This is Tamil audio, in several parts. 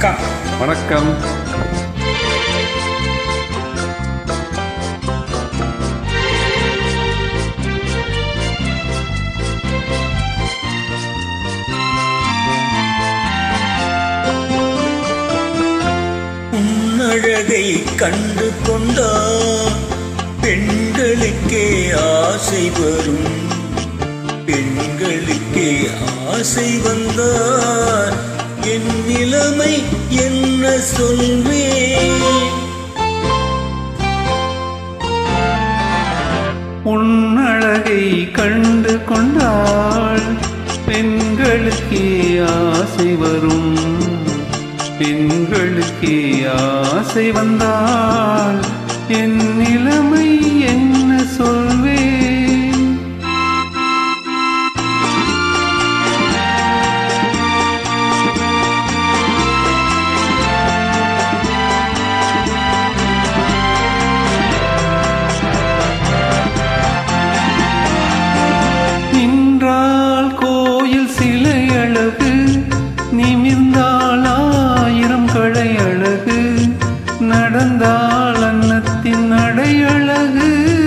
வணக்கம் வணக்கம் உன்னழகை கண்டு கொண்டான் பெண்களுக்கே ஆசை வரும் பெண்களுக்கே ஆசை வந்தார் என் நிலைமை என்ன சொல்வேன் உன்னழகை கண்டு கொண்டாள் பெண்களுக்கே ஆசை வரும் பெண்களுக்கே ஆசை வந்தால் என் நிலைமை என்ன சொல்வேன் நின்றால் கோயில் சிலை அழகு நிமிர்ந்தால் ஆயிரம் களை அழகு நடந்தால் அன்னத்தின் நடை அழகு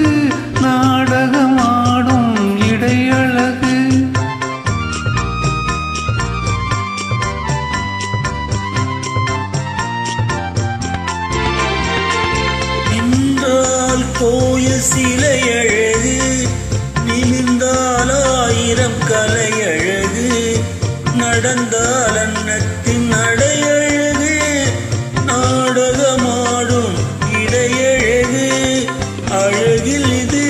நாடகமாடும் இடை அழகு நின்றால் கோயில் சிலை அழகு நிமிர்ந்தால் ஆயிரம் கலை அழகு நடந்தால் அன்னத்தின் நடை அழகு நாடகமாடும் இடையழகு அழகில் இது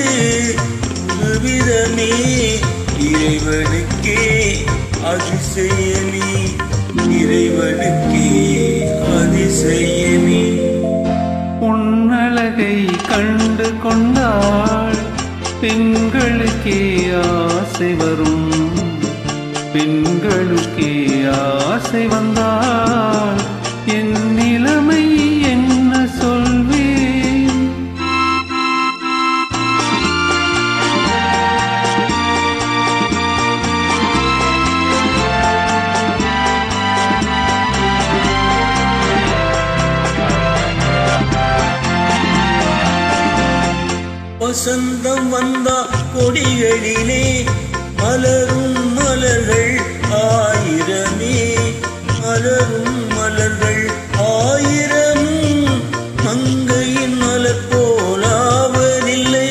விதமே இறைவனுக்கே அதிசயமே இறைவனுக்கே அதிசயமே உன்னழகை கண்டு கொண்டாள் பெண்களுக்கே ஆசை வரும் பெண்களுக்கே ஆசை வந்தால் என் நிலைமை என்ன சொல்வேன் வசந்தம் வந்தா கொடிகளிலே மலரும் மலர்கள் ஆயிரமே மலரும் மலர்கள் ஆயிரம் மங்கையின் மலர் போலாவதில்லை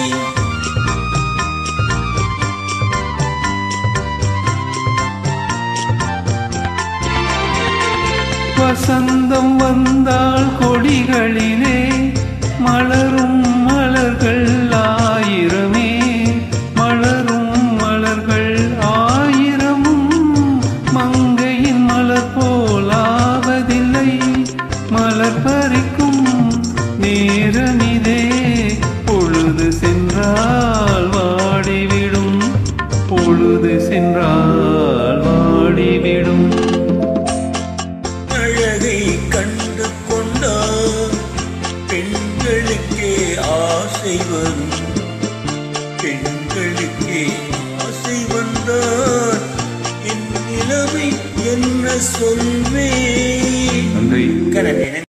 வசந்தம் வந்தால் கொடிகளிலே மலரும் மலர்கள் ஆயிரமே மலரும் மலர்கள் ஆயிரமும் மங்கையின் மலர் போலாவதில்லை மலர் பறிக்கும் நேரமிதே பொழுது சென்றால் வாடிவிடும் பொழுது சென்றால் வாடிவிடும் அழகை கண்டு கொண்டார் பெண்களுக்கே ஆசை வரும் பெண்களுக்கே ஆசை வந்தார் என் நிலைமை என்ன சொல்வேன் நன்றி கரவேன